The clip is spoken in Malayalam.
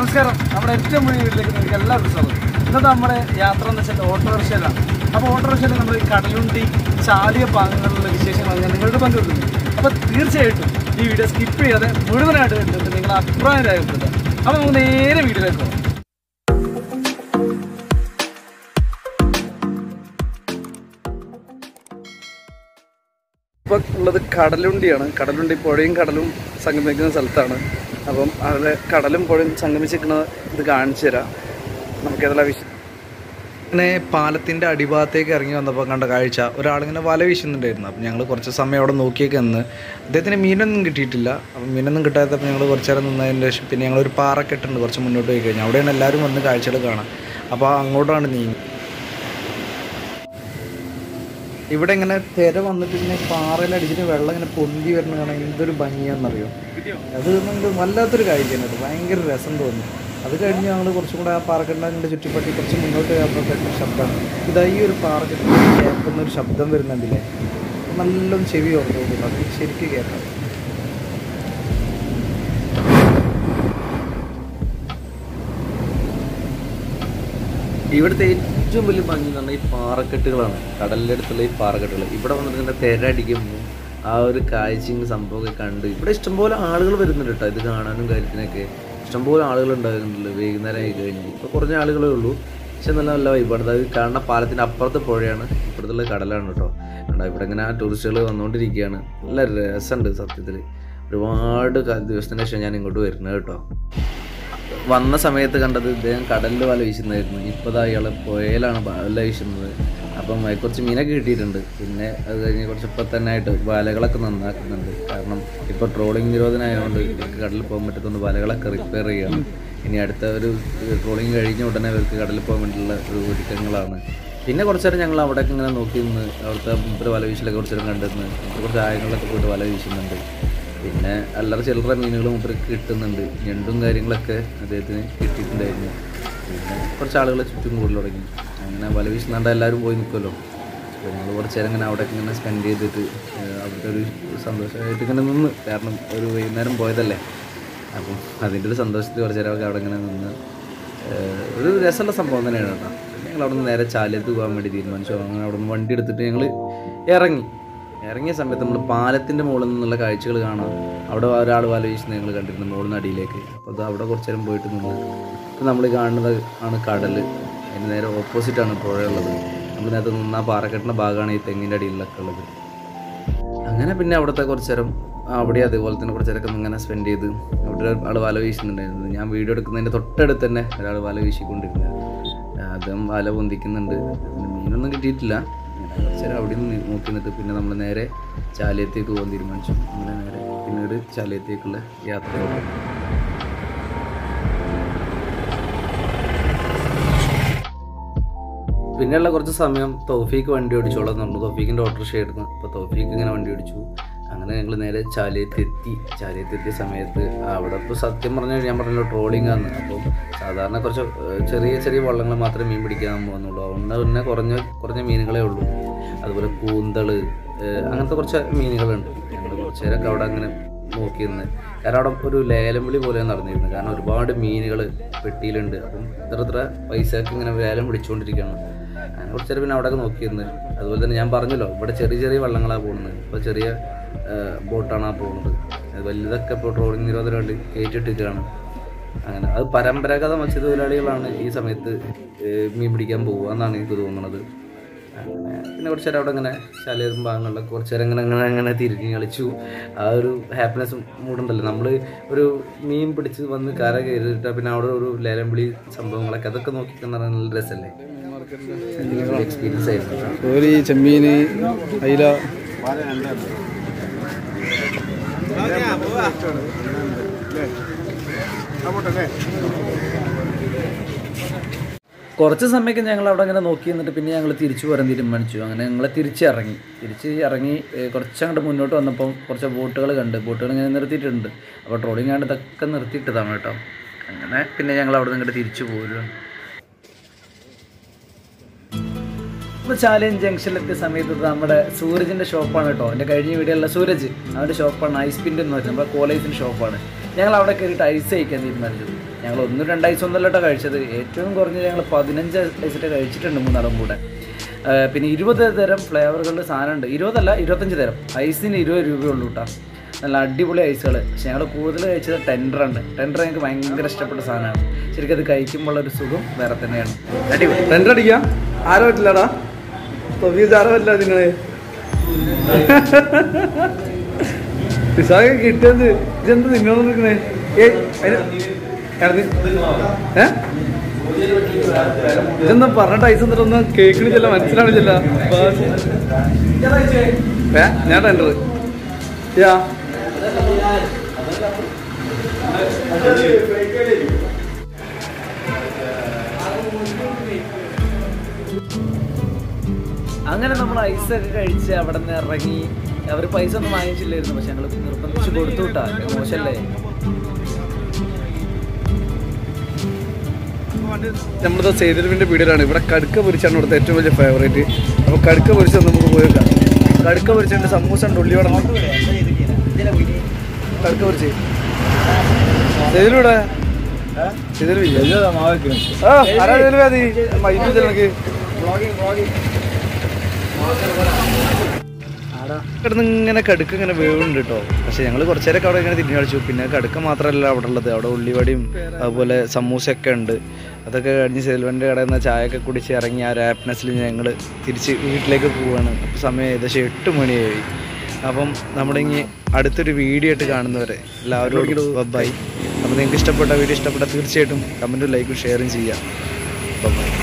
നമസ്കാരം നമ്മുടെ ഏറ്റവും പുതിയ വീട്ടിലേക്ക് നിങ്ങൾക്ക് എല്ലാവർക്കും സ്വാഗതം ഇന്നത്തെ നമ്മുടെ യാത്ര എന്ന് വെച്ചാൽ ഓട്ടോറിക്ഷയിലാണ് അപ്പോൾ ഓട്ടോറിക്ഷയിൽ നമ്മൾ ഈ കടലുണ്ടി ചാലിയ പാങ്ങങ്ങളിലുള്ള വിശേഷങ്ങൾ ഞാൻ നിങ്ങളോട് പങ്കുവെക്കുന്നു അപ്പോൾ തീർച്ചയായിട്ടും ഈ വീഡിയോ സ്കിപ്പ് ചെയ്യാതെ മുഴുവനായിട്ട് കണ്ടിട്ട് നിങ്ങൾ അഭിപ്രായം രേഖപ്പെടുത്തുക അപ്പോൾ നമുക്ക് നേരെ വീഡിയോയിലേക്ക് പോകാം ഇപ്പോൾ ഉള്ളത് കടലുണ്ടിയാണ് കടലുണ്ടി പുഴയും കടലും സംഗമിക്കുന്ന സ്ഥലത്താണ് അപ്പം അവിടെ കടലും പുഴയും സംഗമിച്ചിരിക്കുന്ന ഇത് കാണിച്ചു തരാം നമുക്കതെല്ലാം വിശ അങ്ങനെ പാലത്തിൻ്റെ അടിഭാഗത്തേക്ക് ഇറങ്ങി വന്നപ്പോൾ കണ്ട കാഴ്ച ഒരാളിങ്ങനെ വല വീശുന്നുണ്ടായിരുന്നു അപ്പം ഞങ്ങൾ കുറച്ച് സമയം അവിടെ നോക്കിയൊക്കെ നിന്ന് അദ്ദേഹത്തിന് മീനൊന്നും കിട്ടിയിട്ടില്ല അപ്പം മീനൊന്നും കിട്ടാത്തപ്പോൾ ഞങ്ങൾ കുറച്ച് നേരം നിന്നതിന് ശേഷം പിന്നെ ഞങ്ങളൊരു പാറക്കെട്ടുണ്ട് കുറച്ച് മുന്നോട്ട് പോയി കഴിഞ്ഞാൽ അവിടെയാണ് എല്ലാവരും വന്ന് കാഴ്ചകൾ കാണാം അപ്പോൾ അങ്ങോട്ടാണ് നീങ്ങി ഇവിടെ ഇങ്ങനെ തിര വന്നിട്ട് ഇങ്ങനെ പാറയിൽ അടിച്ചിട്ട് വെള്ളം ഇങ്ങനെ പൊന്തി വരുന്ന കാണാൻ എന്തൊരു ഭംഗിയാണെന്നറിയോ അത് നമുക്ക് വല്ലാത്തൊരു കാഴ്ചയാണ് കേട്ടോ ഭയങ്കര രസം തോന്നി അത് കഴിഞ്ഞ് ഞങ്ങൾ കുറച്ചും കൂടെ ആ പാറക്കെട്ടിൻ്റെ ചുറ്റിപ്പറ്റി കുറച്ച് മുന്നോട്ട് പോയപ്പോൾ കേട്ട ശബ്ദമാണ് ഇതാ ഈ ഒരു പാറക്കെട്ടിൽ കേൾക്കുന്ന ഒരു ശബ്ദം വരുന്നുണ്ടല്ലേ നല്ലോണം ചെവി ഓർത്ത് നോക്കുന്നു അത് ശരിക്കും കേൾക്കാം ഇവിടുത്തെ ഏറ്റവും വലിയ ഭംഗി എന്ന് പറഞ്ഞാൽ ഈ പാറക്കെട്ടുകളാണ് കടലിൻ്റെ അടുത്തുള്ള ഈ പാറക്കെട്ടുകൾ ഇവിടെ വന്നിട്ട് ഇങ്ങനെ തിരടിക്കുമ്പോൾ ആ ഒരു കാഴ്ചയും സംഭവമൊക്കെ കണ്ട് ഇവിടെ ഇഷ്ടംപോലെ ആളുകൾ വരുന്നുണ്ട് കേട്ടോ ഇത് കാണാനും കാര്യത്തിനൊക്കെ ഇഷ്ടംപോലെ ആളുകൾ ഉണ്ടാകുന്നുണ്ടല്ലോ വൈകുന്നേരം ആയി കഴിഞ്ഞ് ഇപ്പോൾ കുറഞ്ഞ ആളുകളേ ഉള്ളൂ പക്ഷെ നല്ല നല്ല വൈബാണ് അതായത് കാണുന്ന പാലത്തിൻ്റെ അപ്പുറത്തെ പുഴയാണ് ഇപ്പുറത്തുള്ള കടലാണ് കേട്ടോ കണ്ടോ ഇവിടെ ഇങ്ങനെ ടൂറിസ്റ്റുകൾ വന്നുകൊണ്ടിരിക്കുകയാണ് നല്ല രസമുണ്ട് സത്യത്തിൽ ഒരുപാട് ക- ദിവസത്തിന് ശേഷം ഞാൻ ഇങ്ങോട്ട് വരുന്നത് കേട്ടോ വന്ന സമയത്ത് കണ്ടത് ഇദ്ദേഹം കടലിൽ വല വീശുന്നതായിരുന്നു ഇപ്പോൾ ദാ ഇയാൾ പുഴയിലാണ് വല വീശുന്നത് അപ്പം അതിൽ കുറച്ച് മീനൊക്കെ കിട്ടിയിട്ടുണ്ട് പിന്നെ അത് കഴിഞ്ഞ് കുറച്ച് ഇപ്പം തന്നെ ആയിട്ട് വലകളൊക്കെ നന്നാക്കുന്നുണ്ട് കാരണം ഇപ്പോൾ ട്രോളിങ് നിരോധനമായതുകൊണ്ട് ഇവർക്ക് കടലിൽ പോകാൻ പറ്റത്തുകൊണ്ട് വലകളൊക്കെ റിപ്പയർ ചെയ്യണം ഇനി അടുത്ത ഒരു ട്രോളിങ് കഴിഞ്ഞ ഉടനെ ഇവർക്ക് കടലിൽ പോകാൻ വേണ്ടിയുള്ള ഒരു ഒരുക്കങ്ങളാണ് പിന്നെ കുറച്ച് നേരം ഞങ്ങൾ അവിടെയൊക്കെ ഇങ്ങനെ നോക്കി നിന്ന് അവിടുത്തെ മുമ്പ് വല വീശലൊക്കെ കുറച്ച് നേരം കണ്ടിരുന്ന് കുറച്ച് ആയങ്ങളിലൊക്കെ പോയിട്ട് വല വീശുന്നുണ്ട് പിന്നെ അല്ലറ ചില്ലറ മീനുകൾ മൂപ്പർക്ക് കിട്ടുന്നുണ്ട് ഞണ്ടും കാര്യങ്ങളൊക്കെ അദ്ദേഹത്തിന് കിട്ടിയിട്ടുണ്ടായിരുന്നു പിന്നെ കുറച്ച് ആളുകൾ ചുറ്റും കൂടുതൽ തുടങ്ങി അങ്ങനെ വല വീശുന്നാണ്ട് എല്ലാവരും പോയി നിൽക്കുമല്ലോ അപ്പോൾ ഞങ്ങൾ കുറച്ച് നേരം ഇങ്ങനെ അവിടെ ഇങ്ങനെ സ്പെൻഡ് ചെയ്തിട്ട് ഏഹ് അവിടുത്തെ ഒരു സന്തോഷമായിട്ട് ഇങ്ങനെ നിന്ന് കാരണം ഒരു വൈകുന്നേരം പോയതല്ലേ അപ്പം അതിൻ്റെ ഒരു സന്തോഷത്തിൽ കുറച്ച് നേരമൊക്കെ അവിടെ ഇങ്ങനെ നിന്ന് ഏഹ് ഒരു രസമുള്ള സംഭവം തന്നെയാണ് കേട്ടോ പിന്നെ ഞങ്ങൾ അവിടെ നിന്ന് നേരെ ചാലിയത്ത് പോകാൻ വേണ്ടി തീരുമാനിച്ചു അങ്ങനെ അവിടെ നിന്ന് വണ്ടി എടുത്തിട്ട് ഞങ്ങൾ ഇറങ്ങി ഇറങ്ങിയ സമയത്ത് നമ്മൾ പാലത്തിൻ്റെ മുകളിൽ നിന്നുള്ള കാഴ്ചകൾ കാണാം അവിടെ ഒരാൾ വല വീശുന്നത് ഞങ്ങൾ കണ്ടിരുന്നു മുകളിൽ നിന്ന് അടിയിലേക്ക് അപ്പോൾ അത് അവിടെ കുറച്ച് നേരം പോയിട്ട് നിന്ന് ഇപ്പോൾ നമ്മൾ കാണുന്നത് ആണ് കടൽ അതിന് നേരെ ഓപ്പോസിറ്റാണ് പുഴയുള്ളത് നമ്മൾ നേരത്തെ നിന്ന ആ പാറക്കെട്ടിൻ്റെ ഭാഗമാണ് ഈ തെങ്ങിൻ്റെ അടിയിലൊക്കെ ഉള്ളത് അങ്ങനെ പിന്നെ അവിടുത്തെ കുറച്ച് നേരം അവിടെ അതേപോലെ തന്നെ കുറച്ച് നേരമൊക്കെ ഇങ്ങനെ സ്പെൻഡ് ചെയ്ത് അവിടെ ആൾ വല വീശുന്നുണ്ടായിരുന്നു ഞാൻ വീഡിയോ എടുക്കുന്നതിൻ്റെ തൊട്ടടുത്ത് തന്നെ ഒരാൾ വല വീശിക്കൊണ്ടിരുന്നത് അദ്ദേഹം വല പൊന്തിക്കുന്നുണ്ട് അതിന് മീനൊന്നും കിട്ടിയിട്ടില്ല അങ്ങനെ കുറച്ച് നേരം അവിടെ നിന്ന് നോക്കി നിന്നിട്ട് പിന്നെ നമ്മൾ നേരെ ചാലിയത്തേക്ക് പോകാൻ തീരുമാനിച്ചു അങ്ങനെ നേരെ പിന്നീട് ചാലിയത്തേക്കുള്ള യാത്ര തുടങ്ങി പിന്നെയുള്ള കുറച്ച് സമയം തോഫീക്ക് വണ്ടി ഓടിച്ചോളാം നമ്മൾ തോഫീക്കിൻ്റെ ഓട്ടോറിക്ഷ ആയിരുന്നു അപ്പോൾ തോഫീക്ക് ഇങ്ങനെ വണ്ടി ഓടിച്ചു അങ്ങനെ ഞങ്ങൾ നേരെ ചാലിയത്തെത്തി ചാലിയത്തെത്തിയ സമയത്ത് അവിടെ ഇപ്പോൾ സത്യം പറഞ്ഞാൽ ഞാൻ പറഞ്ഞല്ലോ ട്രോളിംഗ് ആണ് അപ്പോൾ സാധാരണ കുറച്ച് ഏഹ്, ചെറിയ ചെറിയ വള്ളങ്ങൾ മാത്രമേ മീൻ പിടിക്കാൻ പോകുന്നുള്ളൂ അതുകൊണ്ട് പിന്നെ കുറഞ്ഞ കുറഞ്ഞ മീനുകളേ ഉള്ളൂ അതുപോലെ കൂന്തൾ ഏഹ്, അങ്ങനത്തെ കുറച്ച് മീനുകളുണ്ട് ഞങ്ങൾ കുറച്ച് നേരമൊക്കെ അവിടെ അങ്ങനെ നോക്കിയിരുന്ന് കാരണം അവിടെ ഒരു ലേലം വിളി പോലെ നടന്നിരുന്നത് കാരണം ഒരുപാട് മീനുകൾ പെട്ടിയിലുണ്ട് അപ്പം ഇത്ര ഇത്ര പൈസക്ക് ഇങ്ങനെ ലേലം വിളിച്ചുകൊണ്ടിരിക്കുകയാണ് അങ്ങനെ കുറച്ച് നേരം പിന്നെ അവിടെയൊക്കെ നോക്കിയിരുന്ന് അതുപോലെ തന്നെ ഞാൻ പറഞ്ഞല്ലോ ഇവിടെ ചെറിയ ചെറിയ വള്ളങ്ങളാണ് പോകുന്നത് ഇപ്പോൾ ചെറിയ ബോട്ടാണ് ആ പോകുന്നത് അത് വലുതൊക്കെ ഇപ്പോൾ ട്രോളിംഗ് നിരോധനമായിട്ട് കയറ്റിട്ടിട്ടാണ് അങ്ങനെ അത് പരമ്പരാഗത മത്സ്യത്തൊഴിലാളികളാണ് ഈ സമയത്ത് ഏഹ് മീൻ പിടിക്കാൻ പോകുക എന്നാണ് എനിക്ക് തോന്നുന്നത് അങ്ങനെ പിന്നെ കുറച്ച് നേരം അവിടെ ഇങ്ങനെ ശാലയും ഭാഗങ്ങളിലൊക്കെ കുറച്ച് നേരം ഇങ്ങനെ അങ്ങനെ അങ്ങനെ തിരിഞ്ഞ് കളിച്ചു ആ ഒരു ഹാപ്പിനെസ് മൂടുണ്ടല്ലോ നമ്മൾ ഒരു മീൻ പിടിച്ച് വന്ന് കര കയറിയിട്ട് പിന്നെ അവിടെ ഒരു ലേലം വിളി സംഭവങ്ങളൊക്കെ അതൊക്കെ നോക്കിക്കാൻ നല്ല രസമല്ലേ എക്സ്പീരിയൻസ് ആയിരുന്നു കേട്ടോ. കോരി ചെമ്മീൻ അയില കുറച്ച് സമയമൊക്കെ ഞങ്ങൾ അവിടെ അങ്ങനെ നോക്കി നിന്നിട്ട് പിന്നെ ഞങ്ങൾ തിരിച്ചു വരാൻ തീരുമാനിച്ചു അങ്ങനെ ഞങ്ങൾ തിരിച്ചിറങ്ങി തിരിച്ച് ഇറങ്ങി ഏഹ്, കുറച്ചങ്ങോട്ട് മുന്നോട്ട് വന്നപ്പോൾ കുറച്ച് ബോട്ടുകൾ കണ്ട് ബോട്ടുകൾ ഇങ്ങനെ നിർത്തിയിട്ടുണ്ട് അപ്പോൾ ട്രോളിങ് കണ്ട് ഇതൊക്കെ നിർത്തിയിട്ടതാണ് കേട്ടോ അങ്ങനെ പിന്നെ ഞങ്ങൾ അവിടെ നിന്ന് ഇങ്ങോട്ട് തിരിച്ചു പോരുകയാണ് ഇപ്പോൾ ചാലഞ്ച് ജംഗ്ഷനിലെത്തിയ സമയത്ത് ഇത് നമ്മുടെ സൂരജിൻ്റെ ഷോപ്പാണ് കേട്ടോ എൻ്റെ കഴിഞ്ഞ വീഡിയോയിലുള്ള സൂരജ് അവൻ്റെ ഷോപ്പാണ് ഐസ് പിൻ്റെ എന്ന് പറഞ്ഞാൽ നമ്മുടെ കോളേജിൻ്റെ ഷോപ്പാണ് ഞങ്ങൾ അവിടെ കയറിയിട്ട് ഐസ് കഴിക്കാൻ തീരുമാനിച്ചു ഞങ്ങൾ ഒന്നും രണ്ട് ഐസ് ഒന്നല്ല കേട്ടോ കഴിച്ചത് ഏറ്റവും കുറഞ്ഞത് ഞങ്ങൾ പതിനഞ്ച് ഐസിട്ട് കഴിച്ചിട്ടുണ്ട് മൂന്നാളും കൂടെ ആ, പിന്നെ ഇരുപത് തരം ഫ്ലേവറുകളുടെ സാധനമുണ്ട് ഇരുപതല്ല ഇരുപത്തഞ്ച് തരം ഐസിന് ഇരുപത് രൂപയുള്ളൂ കേട്ടോ നല്ല അടിപൊളി ഐസുകൾ പക്ഷെ ഞങ്ങൾ കൂടുതൽ കഴിച്ചത് ടെൻഡറാണ് ടെൻഡർ എനിക്ക് ഭയങ്കര ഇഷ്ടപ്പെട്ട സാധനമാണ് ശരിക്കും അത് കഴിക്കുമ്പോൾ ഒരു സുഖം വേറെ തന്നെയാണ് അടിപൊളി ടെൻഡർ അടിക്കാം ആരോ പറ്റില്ലടാ തൊബീസ് ആരോ പറ്റില്ല നിങ്ങള് വിശാഖ കിട്ടിയത് ഇതെന്ത് നിന്നോട് നിൽക്കണേ ഏ ഏ ഇതെന്താ പറഞ്ഞിട്ട് ഐസ് എന്നിട്ടൊന്നും കേൾക്കണില്ല മനസ്സിലാവണില്ല ഏ ഞാൻ ടെൻഡർ യാ അങ്ങനെ നമ്മൾ ഐസൊക്കെ കഴിച്ച് അവിടെ നിന്ന് ഇറങ്ങി അവർ പൈസ ഒന്നും വാങ്ങിച്ചില്ലായിരുന്നു പക്ഷെ ഞങ്ങൾ നിർബന്ധിച്ച് കൊടുത്തു വിട്ടാ മോശമല്ലേ നമ്മളിത് സേതുവിൻ്റെ വീഡിയോയിലാണ് ഇവിടെ കടുക്ക പൊരിച്ചാണ് ഇവിടുത്തെ ഏറ്റവും വലിയ ഫേവറേറ്റ് അപ്പോൾ കടുക്ക പൊരിച്ചത് നമുക്ക് പോയേക്കാം കടുക്ക പൊരിച്ചുണ്ട് സമൂസ ഉണ്ട് ഉള്ളിവടം ഉണ്ട്. കടുക്ക പൊരിച്ച് സേതുവിടെ ആ ആരാ സേതുവേ അത് മൈൻഡ് നിനക്ക് കിടന്ന് ഇങ്ങനെ കടുക്ക ഇങ്ങനെ വേവുണ്ട് കേട്ടോ പക്ഷെ ഞങ്ങൾ കുറച്ച് നേരമൊക്കെ അവിടെ ഇങ്ങനെ തിരിഞ്ഞു കളിച്ചു പിന്നെ കടുക്ക മാത്രമല്ല അവിടെ ഉള്ളത് അവിടെ ഉള്ളിവടിയും അതുപോലെ സമൂസയൊക്കെ ഉണ്ട് അതൊക്കെ കഴിഞ്ഞ് സെൽവൻ്റെ കടയിൽ നിന്ന് ചായയൊക്കെ കുടിച്ച് ഇറങ്ങി ആ ഒരു ഹാപ്പിനെസ്സിൽ ഞങ്ങൾ തിരിച്ച് വീട്ടിലേക്ക് പോവുകയാണ് അപ്പോൾ സമയം ഏകദേശം എട്ട് മണിയായി അപ്പം നമ്മുടെ ഇനി അടുത്തൊരു വീഡിയോ ആയിട്ട് കാണുന്നവരെ എല്ലാവരോടും ബൈ അപ്പോൾ നിങ്ങൾക്ക് ഇഷ്ടപ്പെട്ട വീഡിയോ ഇഷ്ടപ്പെട്ട തീർച്ചയായിട്ടും കമൻറ്റും ലൈക്കും ഷെയറും ചെയ്യാം ബൈ